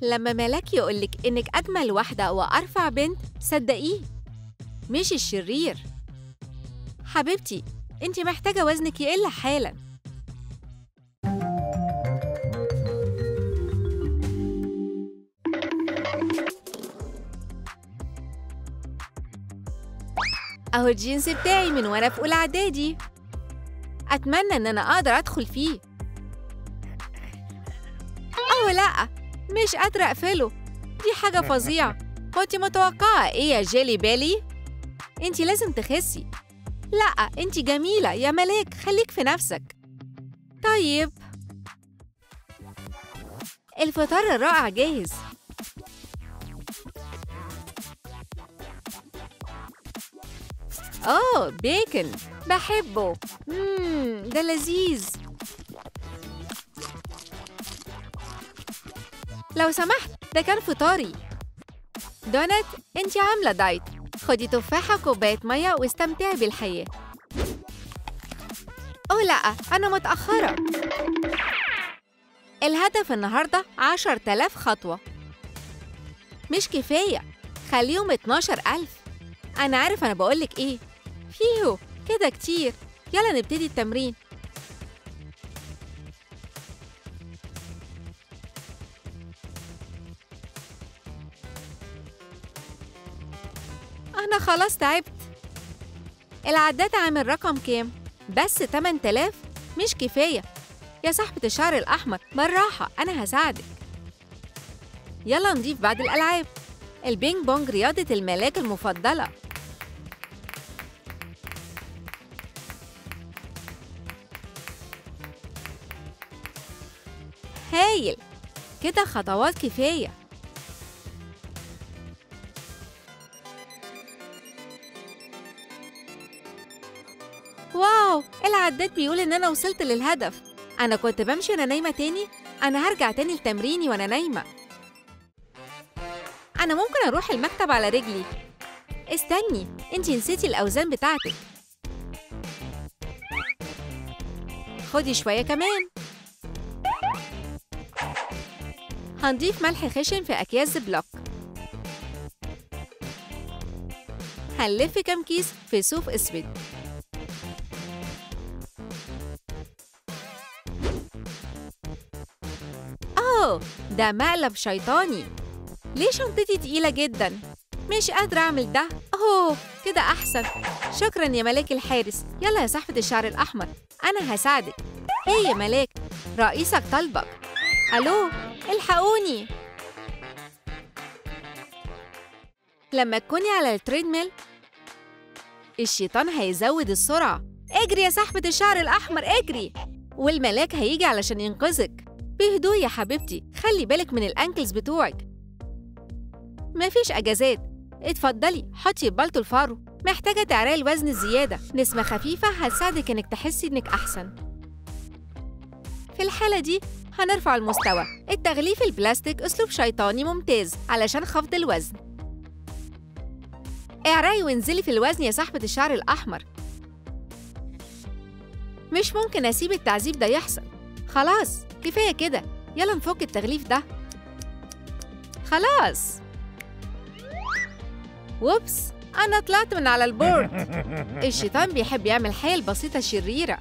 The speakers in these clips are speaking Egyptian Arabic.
لما ملاك يقولك إنك أجمل واحدة وأرفع بنت صدقيه مش الشرير حبيبتي انت محتاجة وزنك يقل حالا أهو الجينز بتاعي من وأنا في أولى إعدادي أتمنى إن أنا أقدر أدخل فيه أو لأ مش قادرة أقفله دي حاجة فظيعة كنت متوقعة إيه يا جيلي بالي؟ أنت لازم تخسي لأ أنت جميلة يا ملاك خليك في نفسك طيب الفطار الرائع جاهز أوه بيكن بحبه مم ده لذيذ لو سمحت ده كان فطاري دونت انت عاملة دايت خدي تفاحة وكوباية مية واستمتعي بالحياة أوه لأ أنا متأخرة الهدف النهاردة عشر تلاف خطوة مش كفاية خليهم اتناشر ألف أنا عارف أنا بقولك إيه فيهو كده كتير يلا نبتدي التمرين أنا خلاص تعبت العداد عامل رقم كام؟ بس 8000 مش كفاية يا صاحبة الشعر الأحمر بالراحة أنا هساعدك يلا نضيف بعض الألعاب البينج بونج رياضة الملاك المفضلة هايل كده خطوات كفاية واو العداد بيقول إن أنا وصلت للهدف أنا كنت بمشي وأنا نايمة تاني أنا هرجع تاني لتمريني وأنا نايمة أنا ممكن أروح المكتب على رجلي استني أنتي نسيتي الأوزان بتاعتك خدي شوية كمان هنضيف ملح خشن في أكياس بلوك هنلف كام كيس في صوف أسود أوه ده مقلب شيطاني ليه شنطتي تقيلة جدا؟ مش قادرة أعمل ده أوه كده أحسن شكرا يا ملاك الحارس يلا يا صاحبة الشعر الأحمر أنا هساعدك إيه يا ملاك رئيسك طلبك ألو الحقوني لما تكوني على التريدميل الشيطان هيزود السرعة اجري يا صاحبة الشعر الأحمر اجري والملاك هيجي علشان ينقذك بهدوء يا حبيبتي خلي بالك من الأنكلز بتوعك مفيش أجازات اتفضلي حطي بالتو الفارو محتاجة تعرقي الوزن الزيادة نسمة خفيفة هتساعدك إنك تحسي إنك أحسن في الحالة دي هنرفع المستوى التغليف البلاستيك أسلوب شيطاني ممتاز علشان خفض الوزن اعرقي وانزلي في الوزن يا صاحبة الشعر الأحمر مش ممكن أسيب التعذيب ده يحصل خلاص كفاية كده يلا نفك التغليف ده خلاص ووبس أنا طلعت من على البورد الشيطان بيحب يعمل حيل بسيطة شريرة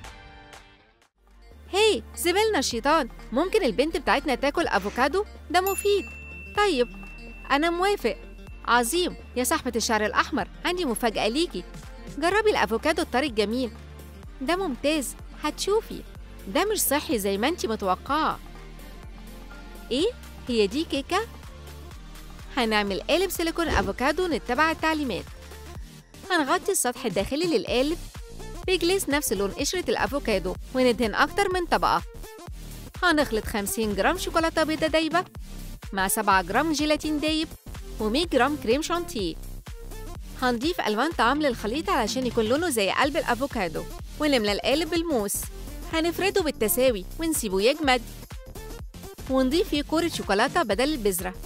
هي زميلنا الشيطان ممكن البنت بتاعتنا تاكل أفوكادو؟ ده مفيد طيب أنا موافق عظيم يا صاحبة الشعر الأحمر عندي مفاجأة ليكي جربي الأفوكادو الطري الجميل ده ممتاز هتشوفي ده مش صحي زي ما انتي متوقعة ايه؟ هي دي كيكة؟ هنعمل قالب سيليكون أفوكادو نتبع التعليمات هنغطي السطح الداخلي للقالب بجليس نفس لون قشرة الأفوكادو وندهن أكتر من طبقة هنخلط 50 جرام شوكولاتة بيضة دايبة مع 7 جرام جيلاتين دايب و100 جرام كريم شانتيه هنضيف ألوان طعام للخليط علشان يكون لونه زي قلب الأفوكادو ونملى القالب بالموس هنفرده بالتساوي ونسيبه يجمد ونضيف فيه كورة شوكولاتة بدل البذرة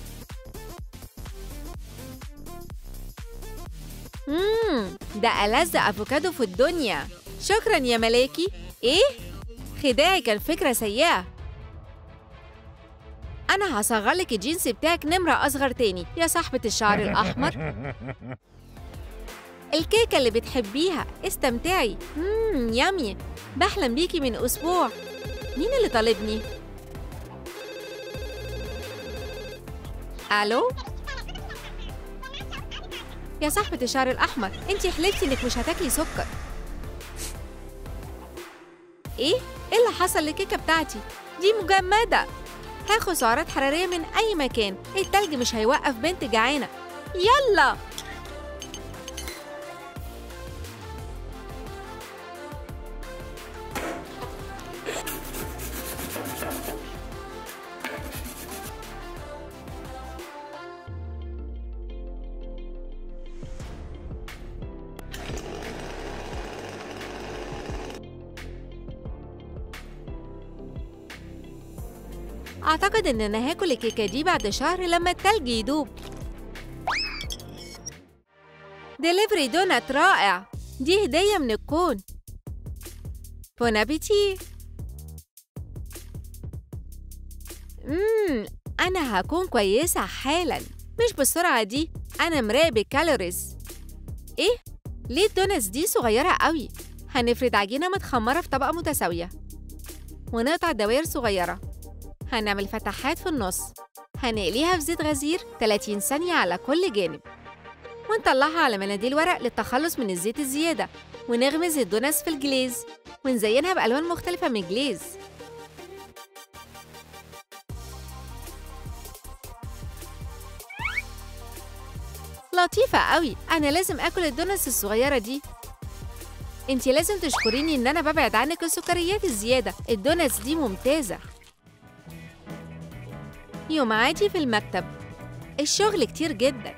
مم ده ألذ أفوكادو في الدنيا شكرا يا ملاكي إيه؟ خداعي كان فكرة سيئة أنا هصغر لك الجينز بتاعك نمرة أصغر تاني يا صاحبة الشعر الأحمر الكيكة اللي بتحبيها استمتعي مم يامي بحلم بيكي من أسبوع مين اللي طالبني؟ ألو؟ يا صاحبة الشعر الأحمر انتي حلفتي إنك مش هتاكلي سكر إيه؟ إيه اللي حصل للكيكة بتاعتي؟ دي مجمدة هاخد سعرات حرارية من أي مكان التلج مش هيوقف بنت جعانة يلا أعتقد إن أنا هاكل الكيكة دي بعد شهر لما التلج يدوب ديليفري دونات رائع دي هدية من الكون بون أبيتي مم أنا هكون كويسة حالا مش بالسرعة دي أنا مراقب الكالوريز إيه؟ ليه الدونتس دي صغيرة قوي؟ هنفرد عجينة متخمرة في طبقة متساوية ونقطع دوائر صغيرة هنعمل فتحات في النص هنقليها في زيت غزير 30 ثانية على كل جانب ونطلعها على مناديل ورق للتخلص من الزيت الزيادة ونغمز الدونس في الجليز ونزينها بألوان مختلفة من الجليز لطيفة قوي أنا لازم أكل الدونس الصغيرة دي انتي لازم تشكريني ان انا ببعد عنك السكريات الزيادة الدونتس دي ممتازة يوم عادي في المكتب الشغل كتير جدا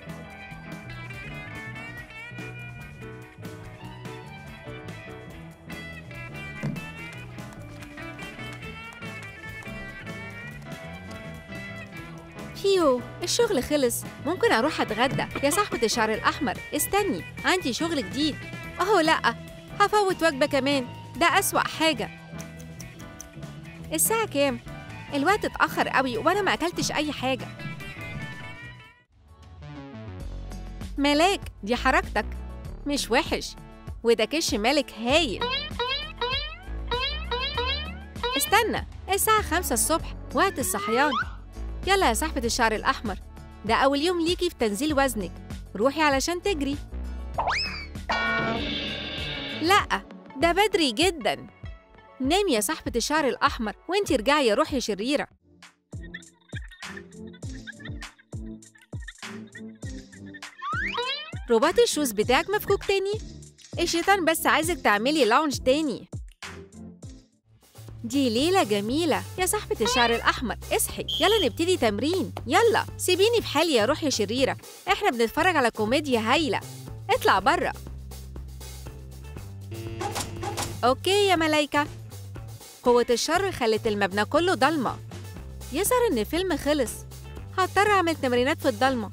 فيو الشغل خلص ممكن اروح اتغدى يا صاحبة الشعر الاحمر استني عندي شغل جديد اهو لا هفوت وجبة كمان ده اسوأ حاجة الساعة كام؟ الوقت اتأخر قوي وأنا ما أكلتش أي حاجة ملاك دي حركتك مش وحش وده كش مالك هايل استنى الساعة خمسة الصبح وقت الصحيان يلا يا صاحبة الشعر الأحمر ده أول يوم ليكي في تنزيل وزنك روحي علشان تجري لأ ده بدري جداً نامي يا صاحبة الشعر الأحمر وانتي ارجعي يا روح يا شريرة رباط الشوز بتاعك مفكوك تاني؟ الشيطان بس عايزك تعملي لاونج تاني دي ليلة جميلة يا صاحبة الشعر الأحمر اصحي يلا نبتدي تمرين يلا سيبيني بحالي يا روح يا شريرة احنا بنتفرج على كوميديا هايلة اطلع برا اوكي يا ملايكة قوة الشر خلت المبنى كله ضلمة يظهر إن الفيلم خلص هضطر أعمل تمرينات في الضلمة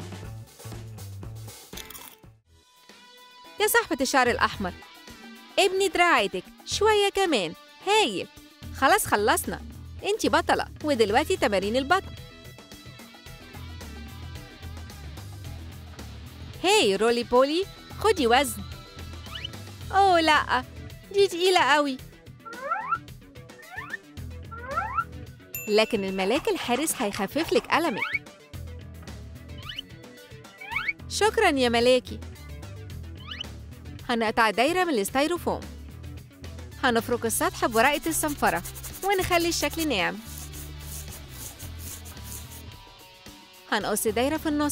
يا صاحبة الشعر الأحمر ابني دراعتك شوية كمان هايل خلاص خلصنا انتي بطلة ودلوقتي تمارين البطن هاي رولي بولي خدي وزن اوه لا دي تقيلة قوي لكن الملاك الحارس هيخفف لك ألمك شكرا يا ملاكي هنقطع دايرة من الستيروفوم هنفرك السطح بورقة الصنفرة ونخلي الشكل ناعم هنقص دايرة في النص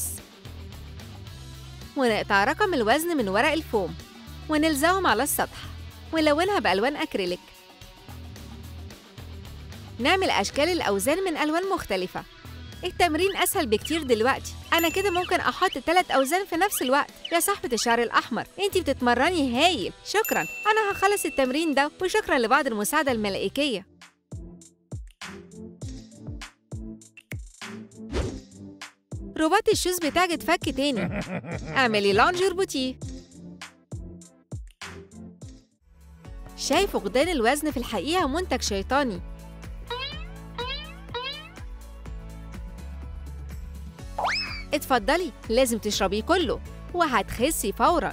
ونقطع رقم الوزن من ورق الفوم ونلزقهم على السطح ونلونها بألوان أكريليك نعمل أشكال الأوزان من ألوان مختلفة التمرين أسهل بكتير دلوقتي أنا كده ممكن أحط ثلاث أوزان في نفس الوقت يا صاحبة الشعر الأحمر أنتي بتتمرني هايل شكرا أنا هخلص التمرين ده وشكرا لبعض المساعدة الملائكية رباط الشوز بتاعك اتفك تاني اعملي لونج اربطيه شايف فقدان الوزن في الحقيقة منتج شيطاني اتفضلي لازم تشربيه كله وهتخسي فوراً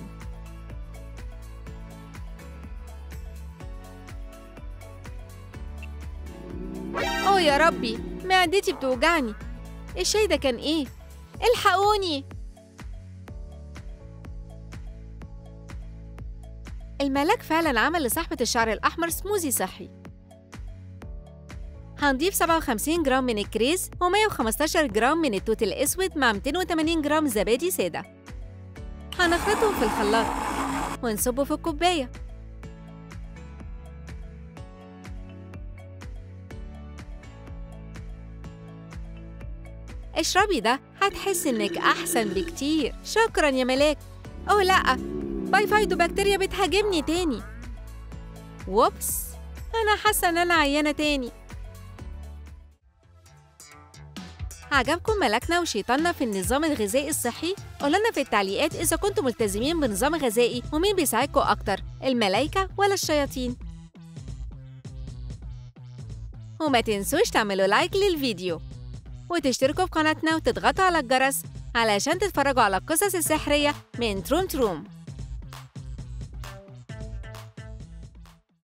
أوه يا ربي معدتي بتوجعني الشاي ده كان إيه؟ الحقوني الملاك فعلا عمل لصاحبة الشعر الأحمر سموزي صحي هنضيف 57 جرام من الكريز و115 جرام من التوت الأسود مع 280 جرام زبادي سادة هنخلطهم في الخلاط ونصبه في الكوباية اشربي ده هتحسي انك احسن بكتير شكرا يا ملاك اوه لا باي فايدو بكتيريا بتهاجمني تاني ووبس انا حاسه ان انا عيانه تاني عجبكم ملكنا وشيطاننا في النظام الغذائي الصحي؟ قولنا في التعليقات إذا كنتم ملتزمين بنظام غذائي ومين بيساعدكم أكتر الملايكة ولا الشياطين؟ وما تنسوش تعملوا لايك للفيديو وتشتركوا في قناتنا وتضغطوا على الجرس علشان تتفرجوا على القصص السحرية من تروم تروم